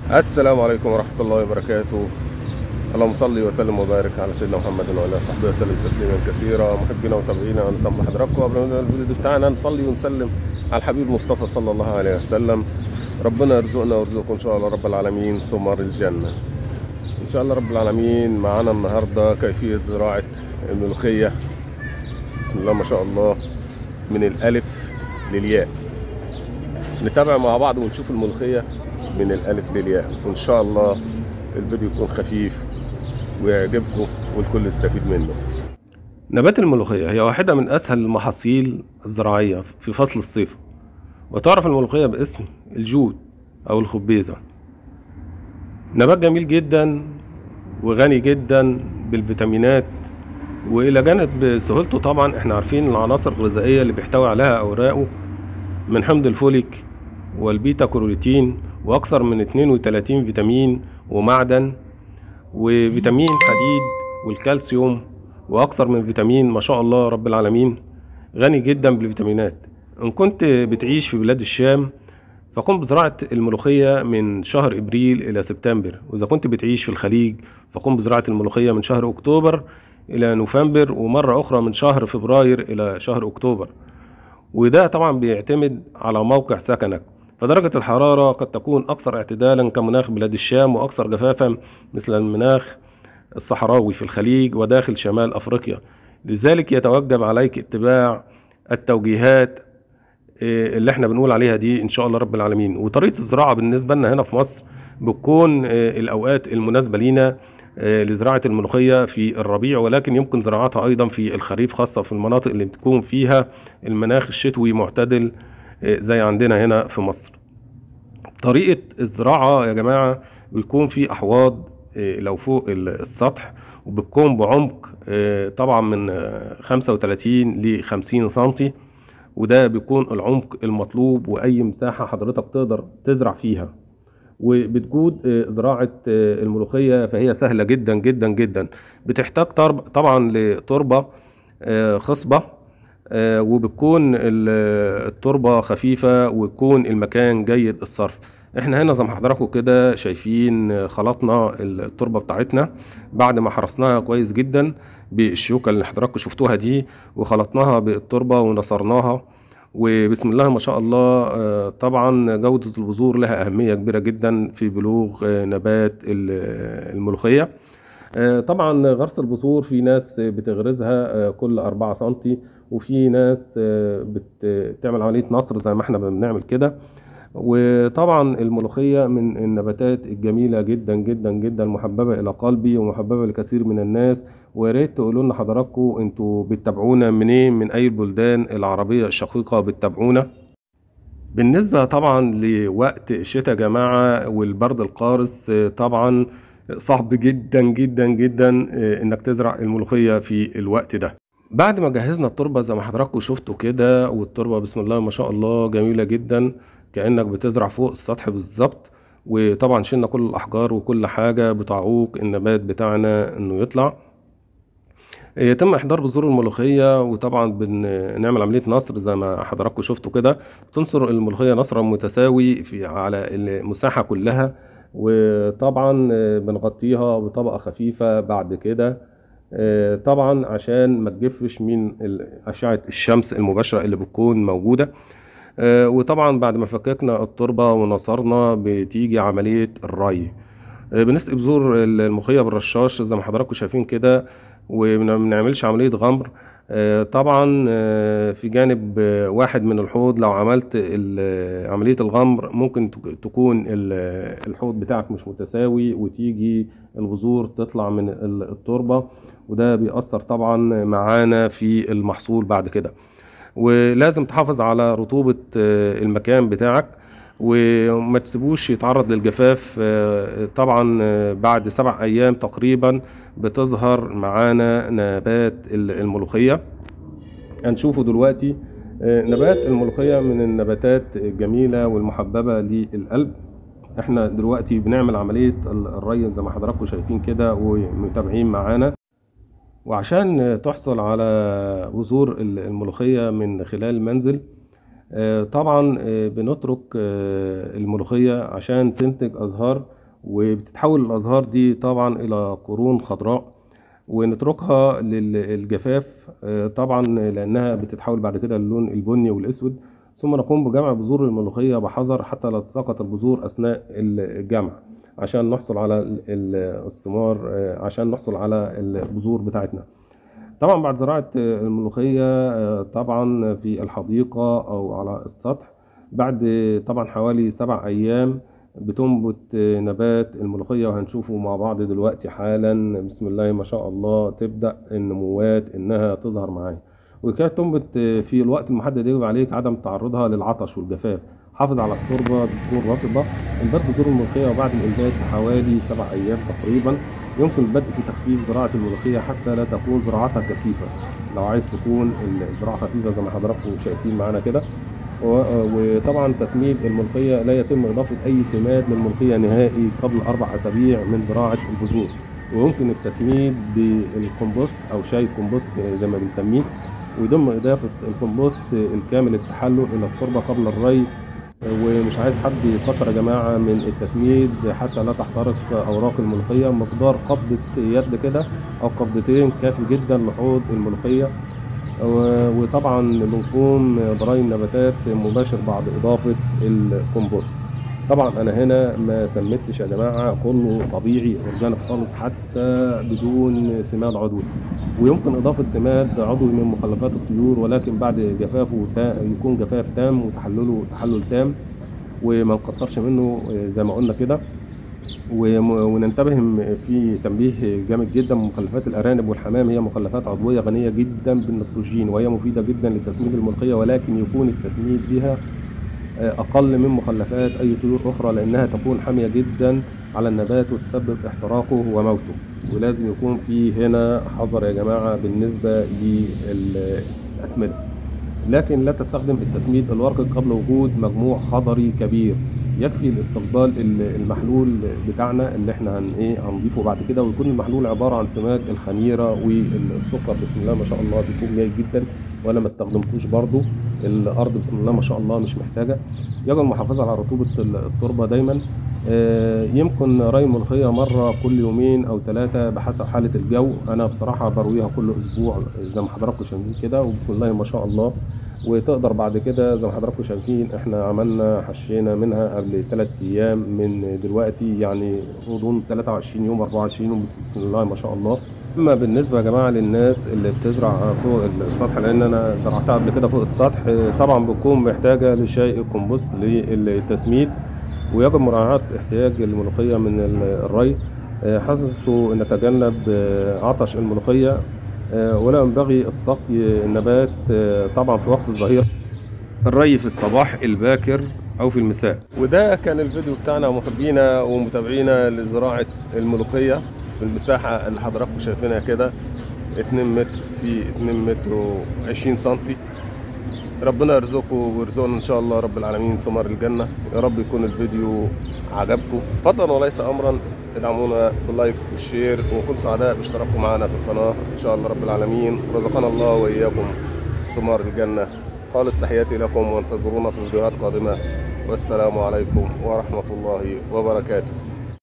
السلام عليكم ورحمة الله وبركاته اللهم صل وسلم وبارك على سيدنا محمد وعلى اله وصحبه وسلم تسليما كثيرا محبينا ومتابعينا نسمع حضراتكم قبل ما نبدأ الفيديو بتاعنا نصلي ونسلم على الحبيب المصطفى صلى الله عليه وسلم ربنا يرزقنا ويرزقكم ان شاء الله رب العالمين ثمار الجنة ان شاء الله رب العالمين معانا النهارده كيفية زراعة الملوخية بسم الله ما شاء الله من الالف للياء نتابع مع بعض ونشوف الملوخية من الألف للياء وإن شاء الله الفيديو يكون خفيف ويعجبكم والكل يستفيد منه نبات الملوخية هي واحدة من أسهل المحاصيل الزراعية في فصل الصيف وتعرف الملوخية باسم الجود أو الخبيزة نبات جميل جدا وغني جدا بالفيتامينات وإلى جانب سهولته طبعا احنا عارفين العناصر الغذائية اللي بيحتوي عليها أوراقه من حمض الفوليك والبيتا كاروتين واكثر من 32 فيتامين ومعدن وفيتامين حديد والكالسيوم واكثر من فيتامين ما شاء الله رب العالمين غني جدا بالفيتامينات ان كنت بتعيش في بلاد الشام فقم بزراعة الملوخية من شهر ابريل الى سبتمبر واذا كنت بتعيش في الخليج فقم بزراعة الملوخية من شهر اكتوبر الى نوفمبر ومرة اخرى من شهر فبراير الى شهر اكتوبر وده طبعا بيعتمد على موقع سكنك فدرجة الحرارة قد تكون أكثر اعتدالا كمناخ بلاد الشام وأكثر جفافا مثل المناخ الصحراوي في الخليج وداخل شمال أفريقيا لذلك يتوجب عليك اتباع التوجيهات اللي احنا بنقول عليها دي ان شاء الله رب العالمين وطريقة الزراعة بالنسبة لنا هنا في مصر بتكون الأوقات المناسبة لينا لزراعة الملوخية في الربيع ولكن يمكن زراعتها أيضا في الخريف خاصة في المناطق اللي بتكون فيها المناخ الشتوي معتدل زي عندنا هنا في مصر طريقة الزراعة يا جماعة بيكون في أحواض لو فوق السطح وبتكون بعمق طبعا من 35 ل 50 سنتي وده بيكون العمق المطلوب وأي مساحة حضرتك تقدر تزرع فيها وبتجود زراعة الملوخية فهي سهلة جدا جدا جدا بتحتاج طبعا لتربة خصبة وبتكون التربة خفيفة ويكون المكان جيد الصرف احنا هنا زي ما حضراتكم كده شايفين خلطنا التربة بتاعتنا بعد ما حرسناها كويس جدا بالشوكة اللي حضراتكم شفتوها دي وخلطناها بالتربة ونصرناها وبسم الله ما شاء الله طبعا جودة البذور لها أهمية كبيرة جدا في بلوغ نبات الملوخية طبعا غرس البذور في ناس بتغرزها كل أربعة سنتي وفي ناس بتعمل عملية نصر زي ما احنا بنعمل كده وطبعا الملوخية من النباتات الجميلة جدا جدا جدا محببة إلى قلبي ومحببة لكثير من الناس ويا ريت تقولوا لنا حضراتكم انتوا بتتابعونا منين من أي البلدان العربية الشقيقة بتتابعونا بالنسبة طبعا لوقت الشتاء يا جماعة والبرد القارس طبعا صعب جدا جدا جدا انك تزرع الملوخية في الوقت ده بعد ما جهزنا التربة زي ما حضراتكم شفتوا كده والتربة بسم الله ما شاء الله جميلة جدا كأنك بتزرع فوق السطح بالظبط وطبعا شلنا كل الأحجار وكل حاجة بتعوق النبات بتاعنا إنه يطلع يتم إحضار بذور الملوخية وطبعا بنعمل عملية نصر زي ما حضراتكم شفتوا كده تنصر الملوخية نصرا متساوي في على المساحة كلها وطبعا بنغطيها بطبقة خفيفة بعد كده طبعا عشان ما تجفش من أشعة الشمس المباشرة اللي بتكون موجودة وطبعا بعد ما فككنا التربة ونصرنا بتيجي عملية الري بنسقي بذور الملوخية بالرشاش زي ما حضراتكم شايفين كده وما بنعملش عملية غمر طبعا في جانب واحد من الحوض لو عملت عملية الغمر ممكن تكون الحوض بتاعك مش متساوي وتيجي البذور تطلع من التربة وده بيأثر طبعا معانا في المحصول بعد كده ولازم تحافظ على رطوبة المكان بتاعك وما تسيبوش يتعرض للجفاف طبعا بعد سبع ايام تقريبا بتظهر معانا نبات الملوخية هنشوفه دلوقتي نبات الملوخية من النباتات الجميلة والمحببة للقلب احنا دلوقتي بنعمل عملية الري زي ما حضراتكم شايفين كده ومتابعين معانا وعشان تحصل على بذور الملوخية من خلال المنزل آه، طبعا آه، بنترك آه، الملوخية عشان تنتج أزهار وبتتحول الازهار دي طبعا الى قرون خضراء ونتركها للجفاف آه، طبعا لانها بتتحول بعد كده للون البني والاسود ثم نقوم بجمع بذور الملوخيه بحذر حتى لا تساقط البذور اثناء الجمع عشان نحصل على ال- ال- الثمار آه، عشان نحصل على البذور بتاعتنا طبعا بعد زراعة آه، الملوخية آه، طبعا في الحديقة أو على السطح بعد آه، طبعا حوالي سبع أيام بتنبت آه، نبات الملوخية وهنشوفه مع بعض دلوقتي حالا بسم الله ما شاء الله تبدأ النموات إنها تظهر معايا وكانت تنبت آه، في الوقت المحدد يجب عليك عدم تعرضها للعطش والجفاف حافظ على التربة تكون رطبة انبات بذور الملوخية وبعد الإنبات بحوالي سبع أيام تقريبا يمكن البدء في تخفيف زراعة الملوخية حتى لا تكون زراعتها كثيفة لو عايز تكون الزراعة خفيفة زي ما حضراتكم شايفين معانا كده و- وطبعا تسميد الملوخية لا يتم إضافة أي سماد للملوخية نهائي قبل أربع أسابيع من زراعة البذور ويمكن التسميد بالكمبوست أو شاي كومبوست زي ما بنسميه ويتم إضافة الكمبوست الكامل التحلل إلى التربة قبل الري ومش عايز حد يكتر يا جماعة من التسميد حتى لا تحترق أوراق الملوخية مقدار قبضة يد كده أو قبضتين كافي جدا لحوض الملوخية و- وطبعا بنقوم براي النباتات مباشر بعد إضافة الكمبوست طبعا أنا هنا ما سميتش يا جماعة كله طبيعي أورجانيك خالص حتى بدون سماد عضوي ويمكن إضافة سماد عضوي من مخلفات الطيور ولكن بعد جفافه تا- يكون جفاف تام وتحلله تحلل تام وما نكترش منه زي ما قلنا كده وم- وننتبه م- في تنبيه جامد جدا مخلفات الارانب والحمام هي مخلفات عضويه غنيه جدا بالنيتروجين وهي مفيده جدا لتسميد الملوخيه ولكن يكون التسميد بها آه، اقل من مخلفات اي طيور اخرى لانها تكون حاميه جدا على النبات وتسبب احتراقه وموته ولازم يكون في هنا حذر يا جماعه بالنسبه للاسمده لكن لا تستخدم التسميد الورقي قبل وجود مجموع خضري كبير يكفي لاستقبال ال- المحلول بتاعنا اللي احنا هن ايه هنضيفه بعد كده ويكون المحلول عباره عن سماد الخميره والسكر بسم الله ما شاء الله بيكون جيد جدا وانا ما استخدمتوش برضو الارض بسم الله ما شاء الله مش محتاجه يجب المحافظه على رطوبه ال- التربه دايما آه، يمكن ري الملوخيه مره كل يومين او ثلاثه بحسب حاله الجو انا بصراحه برويها كل اسبوع زي ما حضراتكم شايفين كده وبسم الله ما شاء الله وتقدر بعد كده زي ما حضراتكم شايفين احنا عملنا حشينا منها قبل ثلاث ايام من دلوقتي يعني غضون 23 يوم 24 يوم بسم الله ما شاء الله اما بالنسبه يا جماعه للناس اللي بتزرع فوق السطح لان انا زرعتها قبل كده فوق السطح طبعا بتكون محتاجه لشيء كومبوست للتسميد ويجب مراعاه احتياج الملوخيه من الري آه، حيث نتجنب آه، عطش الملوخيه آه، ولا ينبغي السقي النبات آه، طبعا في وقت الظهيرة الري في الصباح الباكر أو في المساء وده كان الفيديو بتاعنا محبينا ومتابعينا لزراعة الملوخية في المساحة اللي حضراتكم شايفينها كده 2 متر في 2 متر و20 سنتي ربنا يرزقكم ويرزقنا ان شاء الله رب العالمين ثمار الجنه يا رب يكون الفيديو عجبكم فضلا وليس امرا ادعمونا باللايك والشير ونكون سعداء باشتراككم معنا في القناه ان شاء الله رب العالمين رزقنا الله واياكم ثمار الجنه خالص تحياتي لكم وانتظرونا في فيديوهات قادمه والسلام عليكم ورحمه الله وبركاته